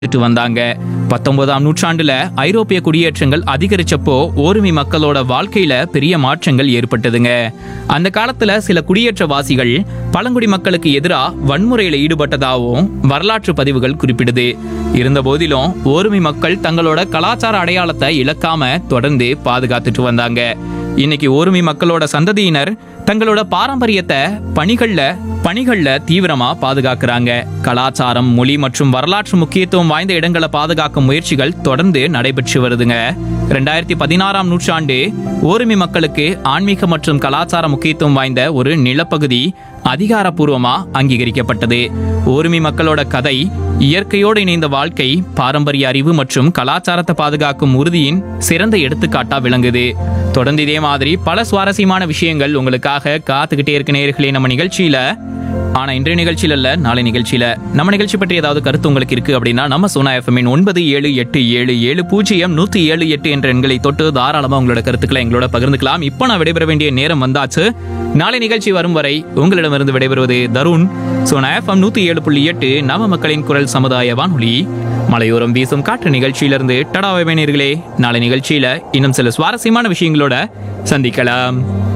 பாதுகாத்துட்டு வந்தாங்க பத்தொன்பதாம் நூற்றாண்டுல ஐரோப்பிய குடியேற்றங்கள் அதிகரிச்சப்போ ஓருமி மக்களோட வாழ்க்கையில பெரிய மாற்றங்கள் ஏற்பட்டதுங்க அந்த காலத்துல சில குடியேற்றவாசிகள் பழங்குடி மக்களுக்கு எதிரா வன்முறையில ஈடுபட்டதாகவும் வரலாற்று பதிவுகள் குறிப்பிடுது இருந்த போதிலும் ஓருமி மக்கள் தங்களோட கலாச்சார அடையாளத்தை இழக்காம தொடர்ந்து பாதுகாத்துட்டு வந்தாங்க இன்னைக்கு ஓருமி மக்களோட சந்ததியினர் தங்களோட பாரம்பரியத்தை பணிகள்ல பணிகள்ல தீவிரமா பாதுகாக்கிறாங்க கலாச்சாரம் மொழி மற்றும் வரலாற்று முக்கியத்துவம் வாய்ந்த இடங்களை பாதுகாக்கும் முயற்சிகள் தொடர்ந்து நடைபெற்று வருதுங்க ரெண்டாயிரத்தி பதினாறாம் நூற்றாண்டு ஓருமி மக்களுக்கு ஆன்மீக மற்றும் கலாச்சார முக்கியத்துவம் வாய்ந்த ஒரு நிலப்பகுதி அதிகாரப்பூர்வமா அங்கீகரிக்கப்பட்டது ஓருமி மக்களோட கதை இயற்கையோடு இணைந்த வாழ்க்கை பாரம்பரிய அறிவு மற்றும் கலாச்சாரத்தை பாதுகாக்கும் உறுதியின் சிறந்த எடுத்துக்காட்டா விளங்குது தொடர்ந்து இதே மாதிரி பல சுவாரஸ்யமான விஷயங்கள் உங்களுக்காக காத்துக்கிட்டே இருக்க நேர்களே நம்ம நிகழ்ச்சியில ஆனா இன்றைய நிகழ்ச்சியில இல்ல நாளை நிகழ்ச்சியில நம்ம நிகழ்ச்சி பற்றி ஏதாவது கருத்து உங்களுக்கு இருக்கு அப்படின்னா நம்ம சோனா எஃப்எம்மின் ஒன்பது ஏழு எட்டு ஏழு ஏழு பூஜ்ஜியம் நூத்தி ஏழு எட்டு என்ற எண்களை தொட்டு தாராளமா உங்களோட கருத்துக்களை எங்களோட பகிர்ந்துக்கலாம் இப்போ நான் விடைபெற வேண்டிய நேரம் வந்தாச்சு நாளை நிகழ்ச்சி வரும் வரை உங்களிடமிருந்து விடைபெறுவது தருண் சோனா எஃப்எம் நூத்தி ஏழு புள்ளி எட்டு நவ மக்களின் குரல் சமுதாய வானொலி மலையோரம் வீசும் காற்று நிகழ்ச்சியிலிருந்து டடாவை நேயர்களே நாளை நிகழ்ச்சியில இன்னும் சில சுவாரஸ்யமான விஷயங்களோட சந்திக்கலாம்